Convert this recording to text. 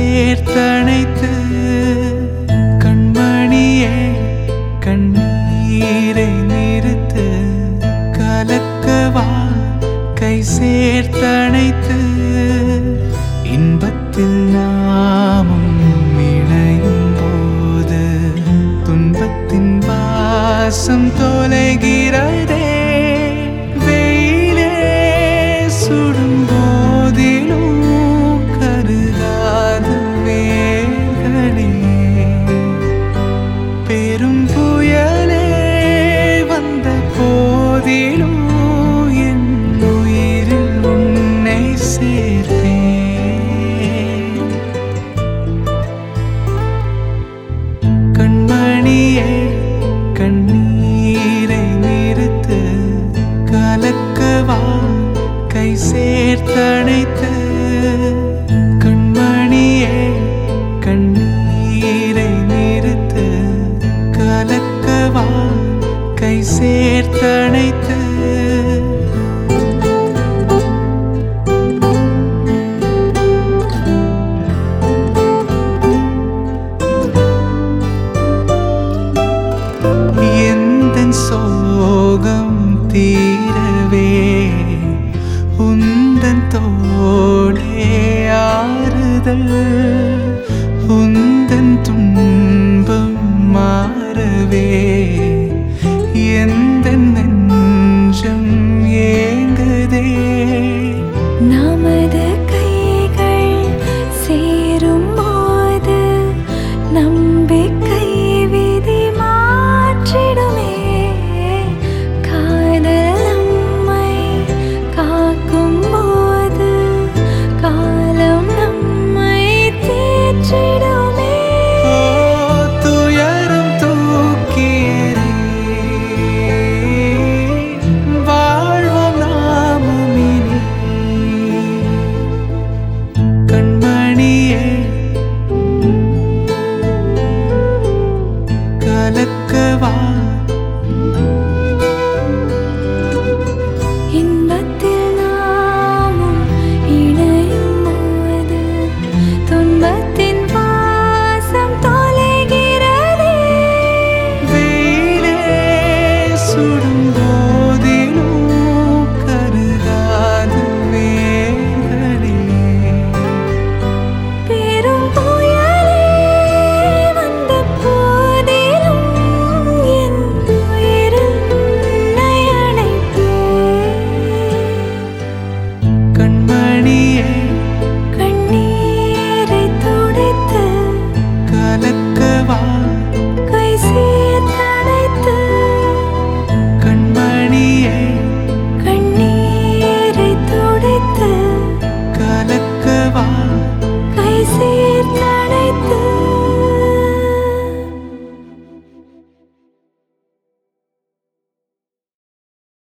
சேர்த்தணைத்து கண்மணியே கண்ணீரை நிறுத்து கலக்கவா கை சேர்த்தணைத்து இன்பத்தில் நாமும் இணையும் போது துன்பத்தின் வாசம் தொலைகிறதே வெயிலே சுடும் போதிலும் கருதாது வேர்களே பெரும் புயலே வந்த போதிலும் என் உயிரில் உன்னை சேர்த்தேன் கண்மணியே கண்ணீரை நிறுத்து கலக்கவா கை சேர்த்தணைத்து கண்மணியே கண்ணீரை நிறுத்து கலக்கவா கை சேர்த்தணைத்து எந்தன் சோகம் தீரவே உந்தன் தோளே ஆறுதல் உன்